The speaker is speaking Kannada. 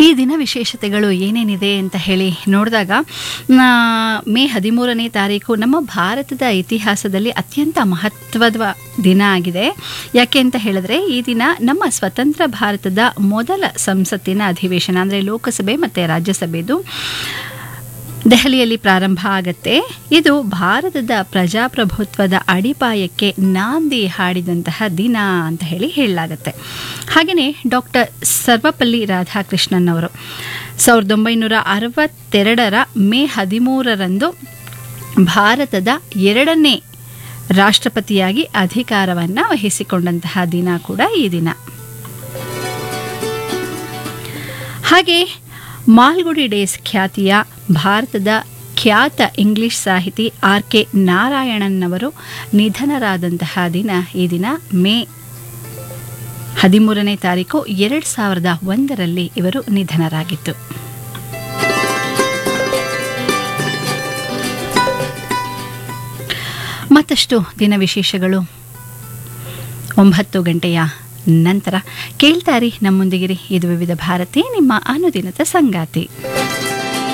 ಈ ದಿನ ವಿಶೇಷತೆಗಳು ಏನೇನಿದೆ ಅಂತ ಹೇಳಿ ನೋಡಿದಾಗ ಆ, ಮೇ ಹದಿಮೂರನೇ ತಾರೀಕು ನಮ್ಮ ಭಾರತದ ಇತಿಹಾಸದಲ್ಲಿ ಅತ್ಯಂತ ಮಹತ್ವದ ದಿನ ಆಗಿದೆ ಯಾಕೆ ಅಂತ ಹೇಳಿದ್ರೆ ಈ ದಿನ ನಮ್ಮ ಸ್ವತಂತ್ರ ಭಾರತದ ಮೊದಲ ಸಂಸತ್ತಿನ ಅಧಿವೇಶನ ಅಂದರೆ ಲೋಕಸಭೆ ಮತ್ತು ರಾಜ್ಯಸಭೆದು ದೆಹಲಿಯಲ್ಲಿ ಪ್ರಾರಂಭ ಆಗತ್ತೆ ಇದು ಭಾರತದ ಪ್ರಜಾಪ್ರಭುತ್ವದ ಅಡಿಪಾಯಕ್ಕೆ ನಾಂದಿ ಹಾಡಿದಂತಹ ದಿನ ಅಂತ ಹೇಳಿ ಹೇಳಲಾಗತ್ತೆ ಹಾಗೆಯೇ ಡಾಕ್ಟರ್ ಸರ್ವಪಲ್ಲಿ ರಾಧಾಕೃಷ್ಣನ್ ಅವರು ಸಾವಿರದ ಒಂಬೈನೂರ ಅರವತ್ತೆರಡರ ಮೇ ಹದಿಮೂರರಂದು ಭಾರತದ ಎರಡನೇ ರಾಷ್ಟ್ರಪತಿಯಾಗಿ ಅಧಿಕಾರವನ್ನು ವಹಿಸಿಕೊಂಡಂತಹ ದಿನ ಕೂಡ ಈ ದಿನ ಹಾಗೆ ಮಾಲ್ಗುಡಿ ಡೇಸ್ ಖ್ಯಾತಿಯ ಭಾರತದ ಖ್ಯಾತ ಇಂಗ್ಲಿಷ್ ಸಾಹಿತಿ ಆರ್ ಕೆ ನಾರಾಯಣನ್ ಅವರು ನಿಧನರಾದಂತಹ ದಿನ ಈ ದಿನ ಮೇ ಹದಿಮೂರನೇ ತಾರೀಕು ಎರಡು ಸಾವಿರದ ಒಂದರಲ್ಲಿ ಇವರು ನಿಧನರಾಗಿತ್ತು ಮತ್ತಷ್ಟು ದಿನ ವಿಶೇಷಗಳು ಒಂಬತ್ತು ಗಂಟೆಯ ನಂತರ ಕೇಳ್ತಾರಿ ನಮ್ಮೊಂದಿಗಿರಿ ಇದು ವಿವಿಧ ಭಾರತಿ ನಿಮ್ಮ ಅನುದಿನದ ಸಂಗಾತಿ